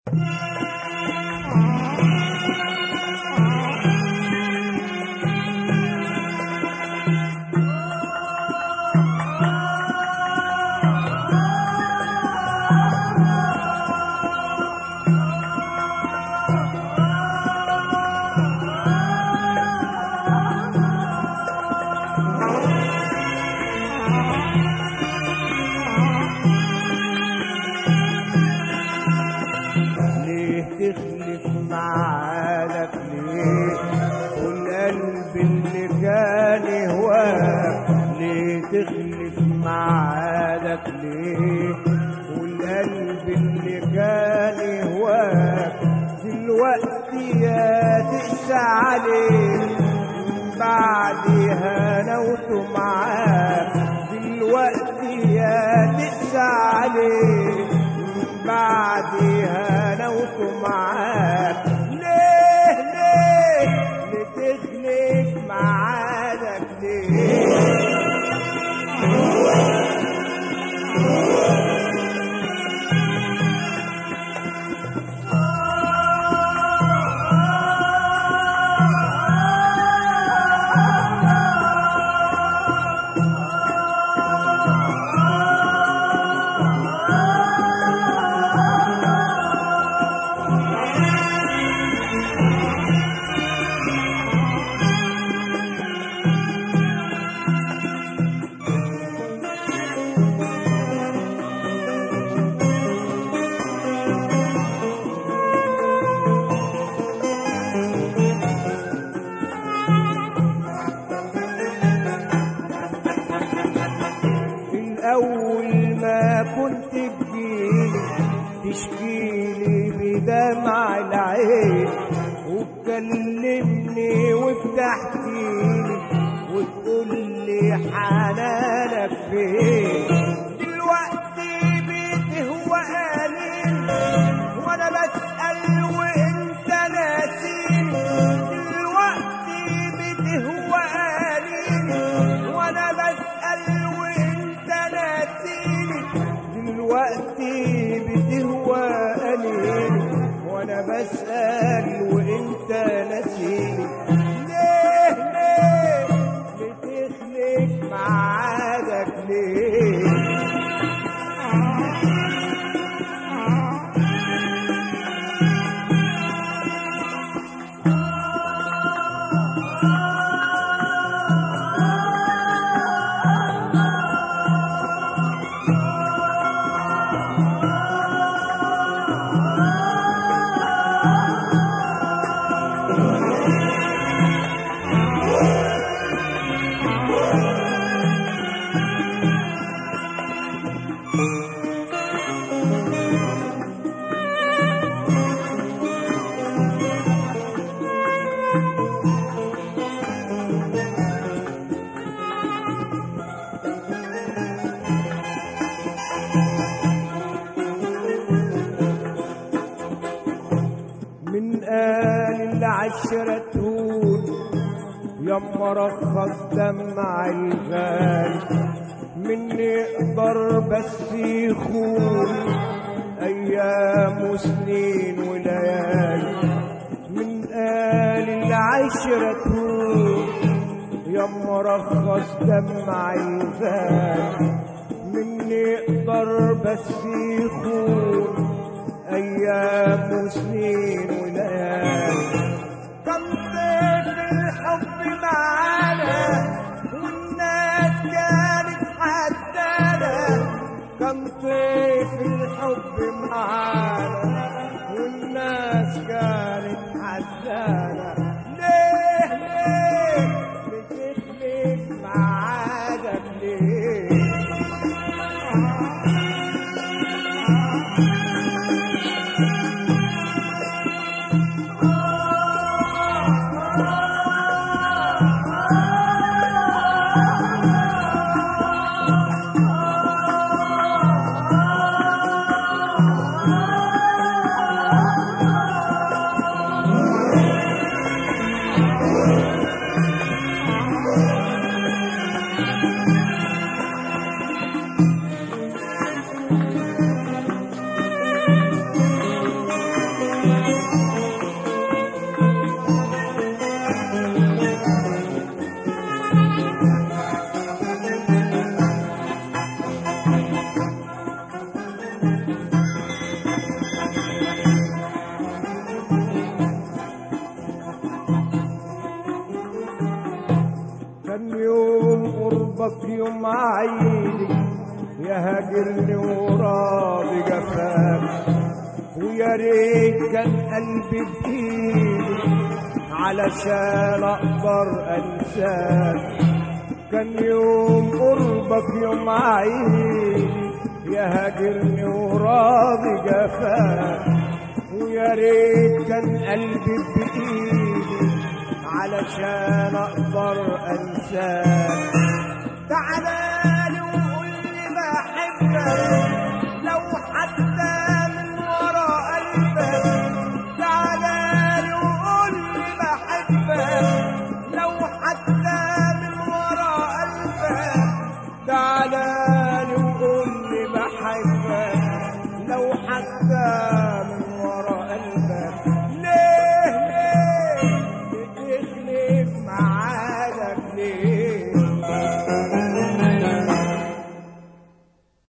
ليه تخلف معادك ليه والقلب اللي كان هواك ليه تخلف معادك ليه والقلب اللي كان هواك دلوقتي يا تقسى عليه بعدها نوت معاك دلوقتي يا تقسى عليه بعدها نوت معاك ليه ليه بتخلف معادك ليه الأول ما كنت تجيلي تشكيلي بدمع العين وتكلمني وتحكيلي وتقول لي حنانك فين دلوقتي بتهوى قليل وانا بسأل وانت ناسيني دلوقتي بتهوى قليل وانا بسأل وانت ناسيني دلوقتي بتهوى قليل وانا بسأل وانت ناسيني ليه ليه بتخلف معادك ليه من قال العشرة تهون يما رخص دمع الغالي من يقدر بس يخون ايام وسنين وليالي من قال العشرة تهون يما رخص دمع الغالي من يقدر بس يخون ايام وسنين وليالي كم ضيف الحب معانا والناس كانت حسانة كم طيف الحب معانا والناس كانت حسانة ليه ليه بتخلف معادك ليه يوم عيني يا هاجرني وراضي جفاك ويا ريت كان قلبي بايدي علشان اقدر انساك كان يوم قربك يوم عيني يا هاجرني وراضي جفاك ويا ريت كان قلبي بايدي علشان اقدر انساك تعالى